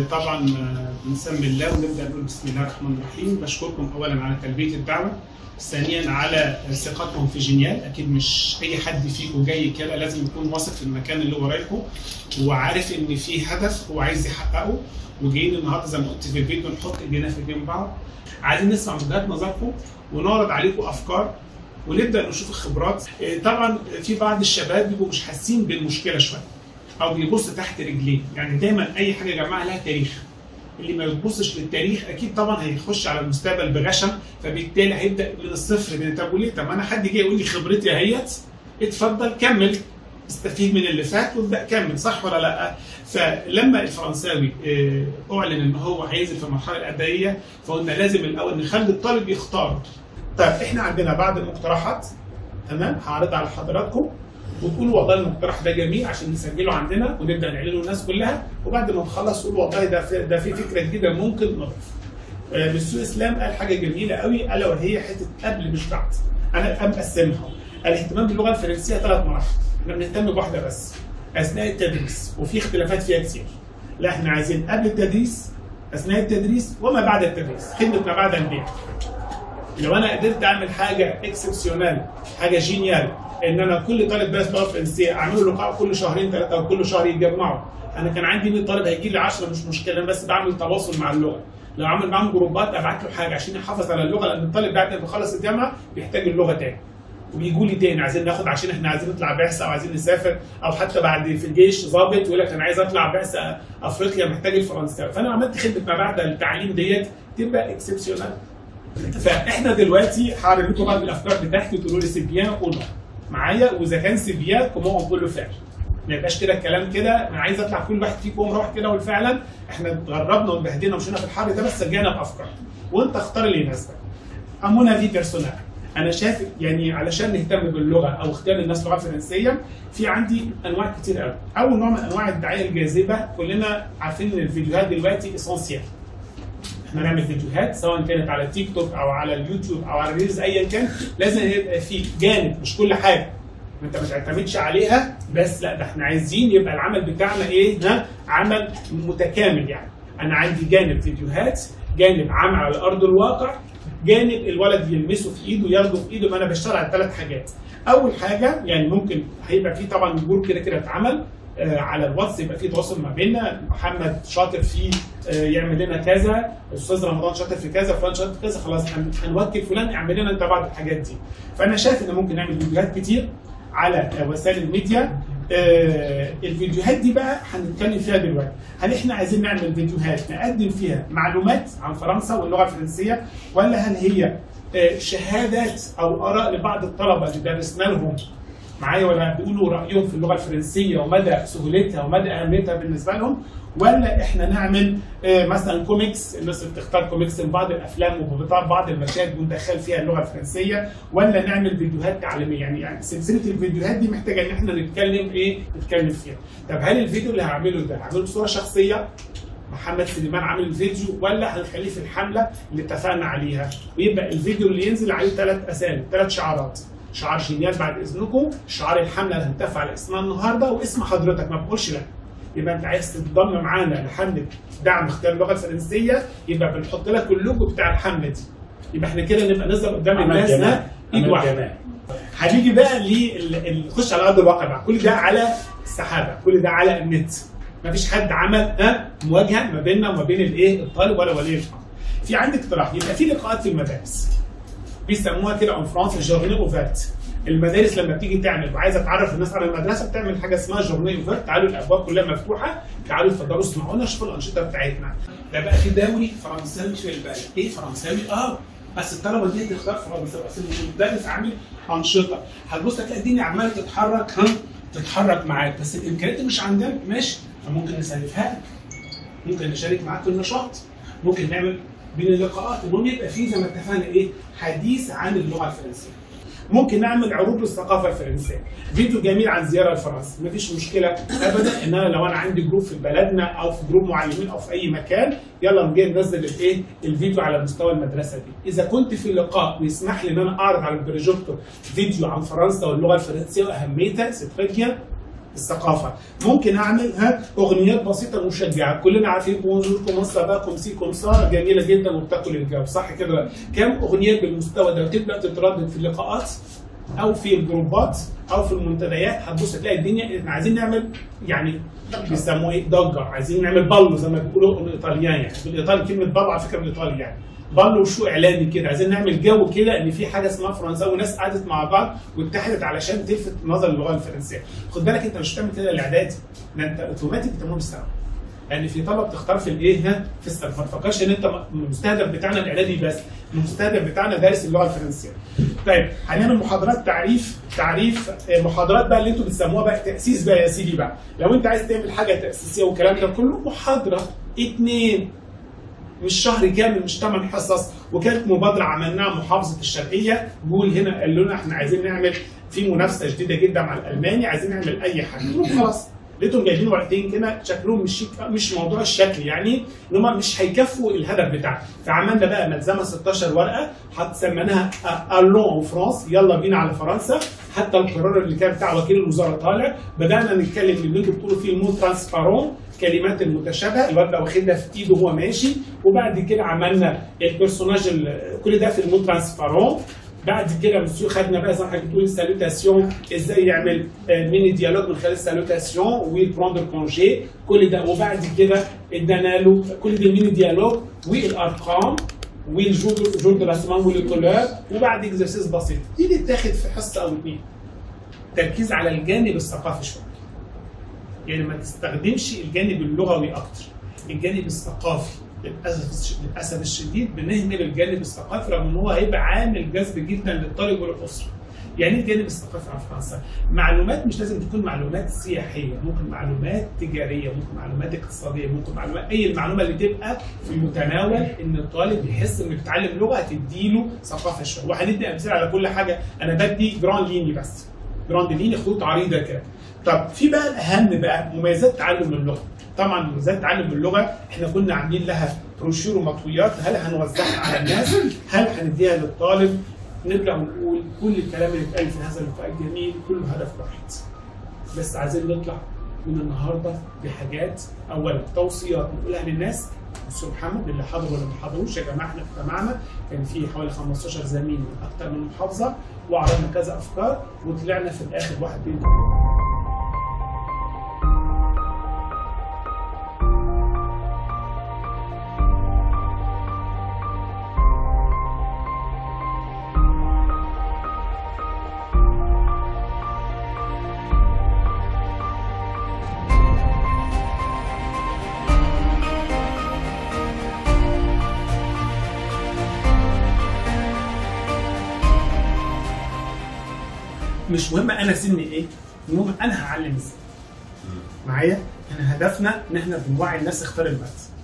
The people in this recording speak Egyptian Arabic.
طبعا بنسمي الله ونبدا نقول بسم الله الرحمن الرحيم بشكركم اولا على تلبيه الدعوه ثانيا على ثقتهم في جينيال اكيد مش اي حد فيكم جاي كده لازم يكون واثق في المكان اللي هو رايحه وعارف ان في هدف هو عايز يحققه وجايين النهارده زي ما قلت في الفيديو نحط ايدينا في ايدين بعض عايزين نسمع وجهات نظركم ونعرض عليكم افكار ونبدا نشوف الخبرات طبعا في بعض الشباب بيبقوا مش حاسين بالمشكله شويه او بيبص تحت رجليه يعني دايما اي حاجه يا جماعه لها تاريخ اللي ما يبصش للتاريخ اكيد طبعا هيخش على المستقبل بغشم فبالتالي هيبدا من الصفر من طب وليه طب انا حد جاي يقول لي خبرتي اهيت اتفضل كمل استفيد من اللي فات وابدا كمل صح ولا لا؟ فلما الفرنساوي اعلن ان هو هينزل في المرحله الابتدائيه فقلنا لازم الاول نخلي الطالب يختار. طيب احنا عندنا بعض المقترحات تمام هعرضها على حضراتكم وتقولوا والله المقترح ده جميل عشان نسجله عندنا ونبدا نعلنه للناس كلها وبعد ما نخلص تقول والله ده في ده في فكره جديده ممكن نضيفها. مسيو اسلام قال حاجه جميله قوي الا وهي حته قبل مش بعد. انا مقسمها الاهتمام باللغه الفرنسيه ثلاث مراحل. احنا بنهتم بواحده بس اثناء التدريس وفي اختلافات فيها كتير. لا احنا عايزين قبل التدريس اثناء التدريس وما بعد التدريس خدمه ما بعد البيع. لو انا قدرت اعمل حاجه اكسبسيونال حاجه جينيال ان انا كل طالب درس لغه فرنسيه اعمل له لقاء كل شهرين ثلاثه او كل شهر يتجمعوا انا كان عندي 100 طالب هيجي لي 10 مش مشكله انا بس بعمل تواصل مع اللغه لو عامل معاهم جروبات ابعت له حاجه عشان يحافظ على اللغه لان الطالب بعد ما بيخلص الجامعه بيحتاج اللغه تاني وبيجوا لي تاني عايزين ناخد عشان احنا عايزين نطلع بعثه او عايزين نسافر او حتى بعد في الجيش ظابط يقول لك انا عايز اطلع بعثه افريقيا محتاج الفرنساوي فانا عملت خدمه ما بعد التعليم ديت تبقى اكسبسيونال فاحنا دلوقتي هعرض لكم بعض الافكار بتاعتي تقولوا لي سي بيان او معايا واذا كان سي بيان كومون اون بول فعل ما يبقاش كده الكلام كده انا عايز اطلع كل واحد فيكم روح كده وفعلا احنا اتغربنا واتبهدلنا ومشينا في الحر ده بس رجعنا بافكار وانت اختار اللي يناسبك امونا في بيرسونال انا شايف يعني علشان نهتم باللغه او اختيار الناس لغه فرنسيه في عندي انواع كتير قوي اول نوع من انواع الدعايه الجاذبه كلنا عارفين ان الفيديوهات دلوقتي اسونسيال احنا نعمل فيديوهات سواء كانت على تيك توك او على اليوتيوب او على الريلز ايا كان لازم يبقى في جانب مش كل حاجه انت ما تعتمدش عليها بس لا ده احنا عايزين يبقى العمل بتاعنا ايه ها عمل متكامل يعني انا عندي جانب فيديوهات جانب عمل على ارض الواقع جانب الولد يلمسه في ايده ياخده في ايده ما انا بشتغل على ثلاث حاجات اول حاجه يعني ممكن هيبقى في طبعا جروب كده كده اتعمل آه على الواتس يبقى في تواصل ما بيننا محمد شاطر في آه يعمل لنا كذا استاذ رمضان شاطر في كذا فلان شاطر في كذا خلاص هنوكل فلان اعمل لنا انت بعض الحاجات دي فانا شايف ان ممكن نعمل فيديوهات كتير على وسائل الميديا آه الفيديوهات دي بقى هنتكلم فيها دلوقتي هل احنا عايزين نعمل فيديوهات نقدم فيها معلومات عن فرنسا واللغه الفرنسيه ولا هل هي آه شهادات او اراء لبعض الطلبه اللي درسنا لهم معايا ولا بيقولوا رايهم في اللغه الفرنسيه ومدى سهولتها ومدى اهميتها بالنسبه لهم ولا احنا نعمل آه مثلا كوميكس الناس بتختار كوميكس من بعض الافلام وبتاع بعض المشاهد وندخل فيها اللغه الفرنسيه ولا نعمل فيديوهات تعليميه يعني, يعني سلسله الفيديوهات دي محتاجه ان احنا نتكلم ايه نتكلم فيها طب هل الفيديو اللي هعمله ده هعمله بصوره شخصيه محمد سليمان عامل الفيديو ولا هنخليه في الحمله اللي اتفقنا عليها ويبقى الفيديو اللي ينزل عليه ثلاث اسامي ثلاث شعارات شعار جينيال بعد اذنكم شعار الحمله اللي هنتفق على اسمها النهارده واسم حضرتك ما بقولش لا يبقى انت عايز تنضم معانا لحمله دعم اختيار اللغه الفرنسيه يبقى بنحط لك اللوجو بتاع الحمله دي يبقى احنا كده نبقى نظهر قدام الناس ها ايد واحده هنيجي بقى نخش على ارض الواقع بقى كل ده على السحابه كل ده على النت ما فيش حد عمل ها مواجهه ما بيننا وما بين الايه الطالب ولا ولي الامر في عندي اقتراح يبقى في لقاءات في المدارس بيسموها كده اون فرانس جورني اوفرت المدارس لما بتيجي تعمل وعايزه تعرف الناس على المدرسه بتعمل حاجه اسمها جورني اوفرت تعالوا الابواب كلها مفتوحه تعالوا اتفضلوا اسمعونا شوفوا الانشطه بتاعتنا ده بقى في دوري فرنساوي في البلد ايه فرنساوي اه بس الطلبه دي تختار فرنساوي بس المدرس عامل انشطه هتبص تلاقي الدنيا عماله تتحرك ها تتحرك معاك بس الامكانيات مش عندنا ماشي فممكن نسلفها لك ممكن نشارك معاك في النشاط ممكن نعمل بين اللقاءات المهم يبقى في زي ما اتفقنا ايه حديث عن اللغه الفرنسيه ممكن نعمل عروض للثقافه الفرنسيه فيديو جميل عن زياره لفرنسا مفيش مشكله ابدا ان انا لو انا عندي جروب في بلدنا او في جروب معلمين او في اي مكان يلا نجي ننزل الايه الفيديو على مستوى المدرسه دي اذا كنت في لقاء ويسمح لي ان انا اعرض على البروجيكتور فيديو عن فرنسا واللغه الفرنسيه واهميتها سي تري بيان الثقافه ممكن اعمل ها اغنيات بسيطه مشجعه كلنا عارفين بونجور كومون سافا كوم سي كوم سا جميله جدا وبتاكل الجو صح كده كم اغنيات بالمستوى ده وتبدا تتردد في اللقاءات او في الجروبات او في المنتديات هتبص تلاقي الدنيا احنا عايزين نعمل يعني بيسموه ايه ضجه عايزين نعمل بالو زي ما بيقولوا الايطاليان يعني بالايطالي كلمه بالو على فكره بالايطالي يعني بالو شو اعلامي كده عايزين نعمل جو كده ان في حاجه اسمها فرنساوي وناس قعدت مع بعض واتحدت علشان تلفت نظر اللغه الفرنسيه خد بالك انت مش بتعمل كده الاعدادي ده انت اوتوماتيك بتعمله بالثانوي لان في طلبه بتختار في الايه ها في الثانوي ما تفكرش ان انت المستهدف بتاعنا الاعدادي بس المستهدف بتاعنا دارس اللغه الفرنسيه طيب هنعمل محاضرات تعريف تعريف آه، محاضرات بقى اللي انتوا بتسموها بقى تاسيس بقى يا سيدي بقى لو انت عايز تعمل حاجه تاسيسيه والكلام ده كله محاضره اتنين مش شهر كامل مش ثمان حصص وكانت مبادره عملناها محافظه الشرقيه جول هنا قال لنا احنا عايزين نعمل في منافسه شديده جدا مع الالماني عايزين نعمل اي حاجه قلت لهم خلاص لقيتهم جايبين ورقتين كده شكلهم مش شيك مش موضوع الشكل يعني ان هم مش هيكفوا الهدف بتاعنا فعملنا بقى ملزمه 16 ورقه هتسميناها الون اون فرانس يلا بينا على فرنسا حتى القرار اللي كان بتاع وكيل الوزاره طالع بدانا نتكلم اللي انتوا بتقولوا فيه المو ترانسبارون كلمات المتشابهه الواد بقى واخدها في ايده وهو ماشي وبعد كده عملنا البرسوناج ال- كل ده في المو ترانسبارون بعد كده مسيو خدنا بقى زي ما حضرتك بتقول السالوتاسيون ازاي يعمل آه، ميني ديالوج من خلال السالوتاسيون ويبروندر كونجي كل ده وبعد كده ادانا له كل ده ميني ديالوج والارقام والجور جور دو لا سمان والكولور وبعد اكزرسيس بسيط دي اللي اتاخد في حصه او اتنين تركيز على الجانب الثقافي شويه يعني ما تستخدمش الجانب اللغوي اكتر الجانب الثقافي للاسف للاسف الشديد بنهمل الجانب الثقافي رغم ان هو هيبقى عامل جذب جدا للطالب وللاسره يعني ايه الجانب الثقافي عن فرنسا؟ معلومات مش لازم تكون معلومات سياحيه، ممكن معلومات تجاريه، ممكن معلومات اقتصاديه، ممكن معلومات اي المعلومه اللي تبقى في متناول ان الطالب يحس انه بيتعلم لغه تديله ثقافه شويه، وهندي امثله على كل حاجه، انا بدي جراند ليني بس. جراند ليني خطوط عريضه كده. طب في بقى الاهم بقى مميزات تعلم اللغه. طبعا مميزات تعلم اللغه احنا كنا عاملين لها بروشور ومطويات هل هنوزعها على الناس؟ هل هنديها للطالب؟ نرجع ونقول كل الكلام اللي اتقال في هذا اللقاء الجميل كله هدف واحد. بس عايزين نطلع من النهارده بحاجات اولا توصيات نقولها للناس استاذ محمد اللي حضروا واللي ما حضروش يا جماعه احنا اجتمعنا كان في حوالي 15 زميل من اكثر من محافظه وعرضنا كذا افكار وطلعنا في الاخر واحد بين مش مهم انا سني ايه المهم انا هعلم ازاي معايا احنا هدفنا ان احنا بنوعي الناس اختار الماده